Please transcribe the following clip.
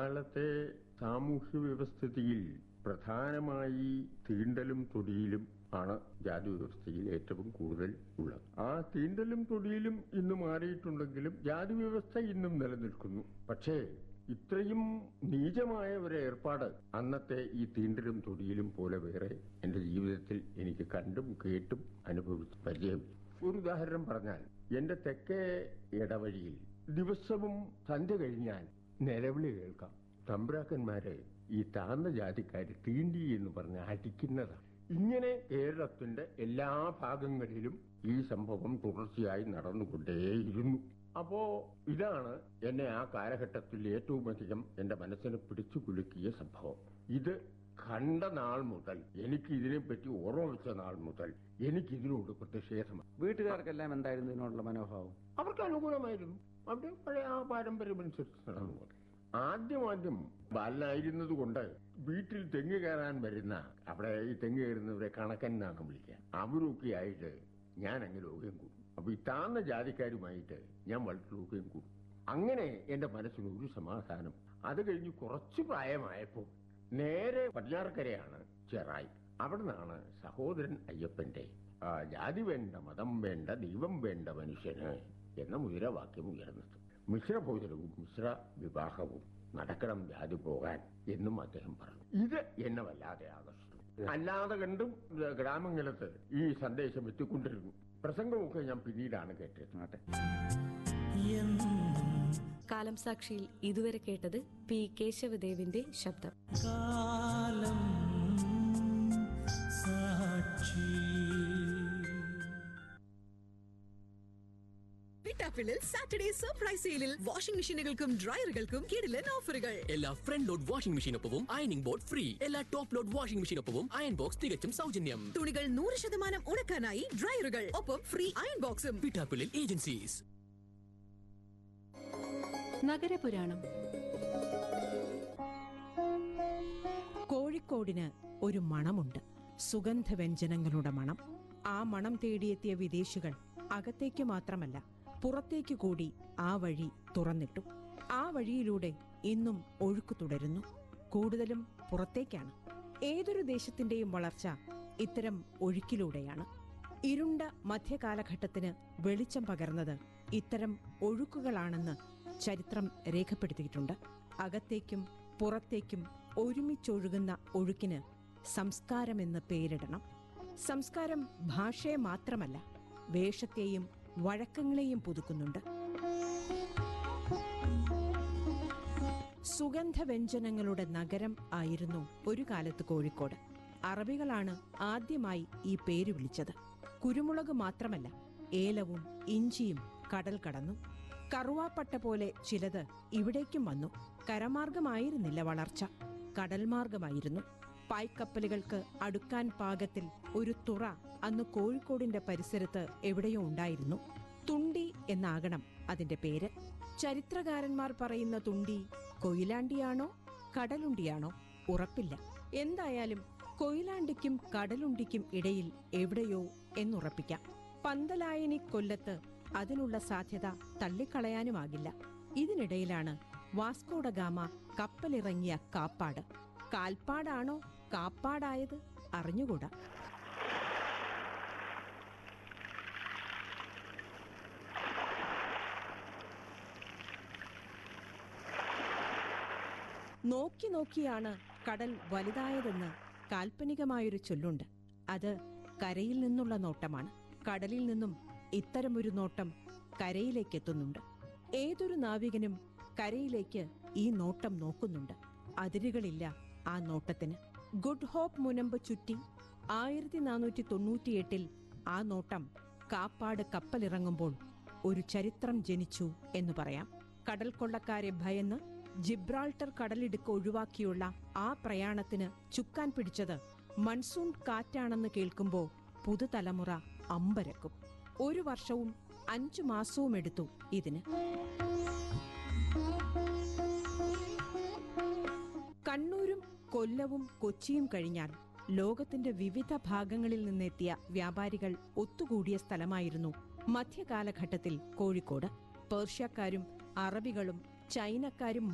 അക്കാലത്തെ സാമൂഹ്യ വ്യവസ്ഥിതിയിൽ പ്രധാനമായി തീണ്ടലും തൊടിയിലും ആണ് ജാതി വ്യവസ്ഥയിൽ ഏറ്റവും കൂടുതൽ ഉള്ളത് ആ തീണ്ടലും തൊടിയിലും ഇന്ന് മാറിയിട്ടുണ്ടെങ്കിലും ജാതി വ്യവസ്ഥ ഇന്നും നിലനിൽക്കുന്നു പക്ഷേ ഇത്രയും നീചമായ ഒരു ഏർപ്പാട് അന്നത്തെ ഈ തീണ്ടലും തൊടിയിലും പോലെ വേറെ എന്റെ ജീവിതത്തിൽ എനിക്ക് കണ്ടും കേട്ടും അനുഭവിച്ച് പരിചയമില്ല ഒരു ഉദാഹരണം പറഞ്ഞാൽ എന്റെ തെക്കേ ഇടവഴിയിൽ ദിവസവും സന്ധ്യ കഴിഞ്ഞാൽ നിലവിളി കേൾക്കാം തമ്പ്രാക്കന്മാരെ ഈ താന്ന ജാതിക്കാര് തീണ്ടി എന്ന് പറഞ്ഞ് അടിക്കുന്നതാണ് ഇങ്ങനെ കേരളത്തിന്റെ എല്ലാ ഭാഗങ്ങളിലും ഈ സംഭവം തുടർച്ചയായി നടന്നുകൊണ്ടേയിരുന്നു അപ്പോ ഇതാണ് എന്നെ ആ കാലഘട്ടത്തിൽ ഏറ്റവും അധികം എന്റെ മനസ്സിനെ പിടിച്ചു കുലുക്കിയ സംഭവം ഇത് കണ്ട നാൾ മുതൽ എനിക്ക് ഇതിനെപ്പറ്റി ഓർമ്മ വെച്ച നാൾ മുതൽ എനിക്ക് ഇതിനോട് പ്രതിഷേധമാണ് വീട്ടുകാർക്കെല്ലാം എന്തായിരുന്നു ഇതിനോടുള്ള മനോഭാവം അവർക്ക് അനുകൂലമായിരുന്നു അവിടെ പഴയ ആ പാരമ്പര്യമനുസരിച്ച് നടന്നു പോകും ആദ്യം ആദ്യം ബാലനായിരുന്നത് കൊണ്ട് വീട്ടിൽ തെങ്ങ് കയറാൻ വരുന്ന അവിടെ ഈ തെങ്ങ് കയറുന്നവരെ കണക്കൻ എന്നാണ് വിളിക്കുക അവരൊക്കെ ആയിട്ട് ഞാൻ അങ്ങ് ലോകം കൂടും അപ്പൊ ഈ താന്ന ജാതിക്കാരുമായിട്ട് ഞാൻ വളരെ ലോകം കൂടും അങ്ങനെ എന്റെ മനസ്സിന് ഒരു സമാധാനം അത് കഴിഞ്ഞ് കുറച്ച് പ്രായമായപ്പോൾ നേരെ പടിഞ്ഞാറക്കരയാണ് ചെറായി അവിടെ നിന്നാണ് സഹോദരൻ അയ്യപ്പന്റെ ആ, ജാതി വേണ്ട മതം വേണ്ട ദൈവം വേണ്ട മനുഷ്യന് എന്ന മുദ്രാവാക്യം ഉയർന്നത് മിശ്രഭോജനവും മിശ്ര വിവാഹവും നടക്കണം ജാതി പോകാൻ എന്നും അദ്ദേഹം പറഞ്ഞു ഇത് എന്നെ വല്ലാതെ ആകർഷിച്ചു അല്ലാതെ കണ്ടും ഇത് ഗ്രാമങ്ങളിലത്ത് ഈ സന്ദേശം എത്തിക്കൊണ്ടിരുന്നു പ്രസംഗമൊക്കെ ഞാൻ പിന്നീടാണ് കേട്ടത് ആട്ടെ കാലം സാക്ഷിയിൽ ഇതുവരെ കേട്ടത് പി കേശവദേവിന്റെ ശബ്ദം കാലം സാക്ഷി പിട്ടാപ്പിളിൽ സാറ്റർഡേ സർപ്രൈസ് സെയിലിൽ വാഷിംഗ് മെഷീനുകൾക്കും ഡ്രയറുകൾക്കും കിടിലൻ ഓഫറുകൾ എല്ലാ ഫ്രണ്ട് ലോഡ് വാഷിംഗ് മെഷീനൊപ്പവും അയണിംഗ് ബോർഡ് ഫ്രീ എല്ലാ ടോപ്പ് ലോഡ് വാഷിംഗ് മെഷീനൊപ്പവും അയൺ ബോക്സ് തികച്ചും സൗജന്യം തുണികൾ നൂറ് ശതമാനം ഉണക്കാനായി ഡ്രയറുകൾ ഒപ്പം ഫ്രീ അയൺ ബോക്സും പിട്ടാപ്പിളിൽ ഏജൻസീസ് നഗരപുരാണം കോഴിക്കോടിന് ഒരു മണമുണ്ട് സുഗന്ധവ്യഞ്ജനങ്ങളുടെ മണം ആ മണം തേടിയെത്തിയ വിദേശികൾ അകത്തേക്ക് മാത്രമല്ല പുറത്തേക്ക് കൂടി ആ വഴി തുറന്നിട്ടു ആ വഴിയിലൂടെ ഇന്നും ഒഴുക്ക് തുടരുന്നു കൂടുതലും പുറത്തേക്കാണ് ഏതൊരു ദേശത്തിന്റെയും വളർച്ച ഇത്തരം ഒഴുക്കിലൂടെയാണ് ഇരുണ്ട മധ്യകാലഘട്ടത്തിന് വെളിച്ചം പകർന്നത് ഇത്തരം ഒഴുക്കുകളാണെന്ന് ചരിത്രം രേഖപ്പെടുത്തിയിട്ടുണ്ട് അകത്തേക്കും പുറത്തേക്കും ഒരുമിച്ചൊഴുകുന്ന ഒഴുക്കിന് സംസ്കാരമെന്ന് പേരിടണം സംസ്കാരം ഭാഷയെ മാത്രമല്ല വേഷത്തെയും വഴക്കങ്ങളെയും പുതുക്കുന്നുണ്ട് സുഗന്ധവ്യഞ്ജനങ്ങളുടെ നഗരം ആയിരുന്നു ഒരു കാലത്ത് കോഴിക്കോട് അറബികളാണ് ആദ്യമായി ഈ പേര് വിളിച്ചത് കുരുമുളക് മാത്രമല്ല ഏലവും ഇഞ്ചിയും കടൽ കടന്നു കറുവാപ്പട്ട പോലെ ചിലത് ഇവിടേക്കും വന്നു കരമാർഗമായിരുന്നില്ല വളർച്ച കടൽമാർഗമായിരുന്നു പായ്ക്കപ്പലുകൾക്ക് അടുക്കാൻ പാകത്തിൽ ഒരു തുറ അന്ന് കോഴിക്കോടിന്റെ പരിസരത്ത് എവിടെയോ ഉണ്ടായിരുന്നു തുണ്ടി എന്നാകണം അതിന്റെ പേര് ചരിത്രകാരന്മാർ പറയുന്ന തുണ്ടി കൊയിലാണ്ടിയാണോ കടലുണ്ടിയാണോ ഉറപ്പില്ല എന്തായാലും കൊയിലാണ്ടിക്കും കടലുണ്ടിക്കും ഇടയിൽ എവിടെയോ എന്നുറപ്പിക്കാം പന്തലായനി കൊല്ലത്ത് അതിനുള്ള സാധ്യത തള്ളിക്കളയാനുമാകില്ല ഇതിനിടയിലാണ് വാസ്കോഡ ഗാമ കപ്പലിറങ്ങിയ കാപ്പാട് കാൽപ്പാടാണോ കാപ്പാടായത് അറിഞ്ഞുകൂടാ നോക്കി നോക്കിയാണ് കടൽ വലുതായതെന്ന് കാൽപ്പനികമായൊരു ചൊല്ലുണ്ട് അത് കരയിൽ നിന്നുള്ള നോട്ടമാണ് കടലിൽ നിന്നും ഇത്തരമൊരു നോട്ടം കരയിലേക്ക് എത്തുന്നുണ്ട് ഏതൊരു നാവികനും കരയിലേക്ക് ഈ നോട്ടം നോക്കുന്നുണ്ട് അതിരുകളില്ല ആ നോട്ടത്തിന് ഗുഡ് ഹോപ്പ് മുനമ്പ് ചുറ്റി ആയിരത്തി നാനൂറ്റി തൊണ്ണൂറ്റിയെട്ടിൽ ആ നോട്ടം കാപ്പാട് കപ്പലിറങ്ങുമ്പോൾ ഒരു ചരിത്രം ജനിച്ചു എന്ന് പറയാം കടൽ കൊള്ളക്കാരെ ഭയന്ന് ജിബ്രാൾട്ടർ കടലിടുക്ക് ഒഴിവാക്കിയുള്ള ആ പ്രയാണത്തിന് ചുക്കാൻ പിടിച്ചത് മൺസൂൺ കാറ്റാണെന്ന് കേൾക്കുമ്പോൾ പുതുതലമുറ അമ്പരക്കും ഒരു വർഷവും അഞ്ചു മാസവും എടുത്തു ഇതിന് കണ്ണൂരും കൊല്ലവും കൊച്ചിയും കഴിഞ്ഞാൽ ലോകത്തിന്റെ വിവിധ ഭാഗങ്ങളിൽ നിന്നെത്തിയ വ്യാപാരികൾ ഒത്തുകൂടിയ സ്ഥലമായിരുന്നു മധ്യകാലഘട്ടത്തിൽ കോഴിക്കോട് പേർഷ്യക്കാരും അറബികളും ചൈനക്കാരും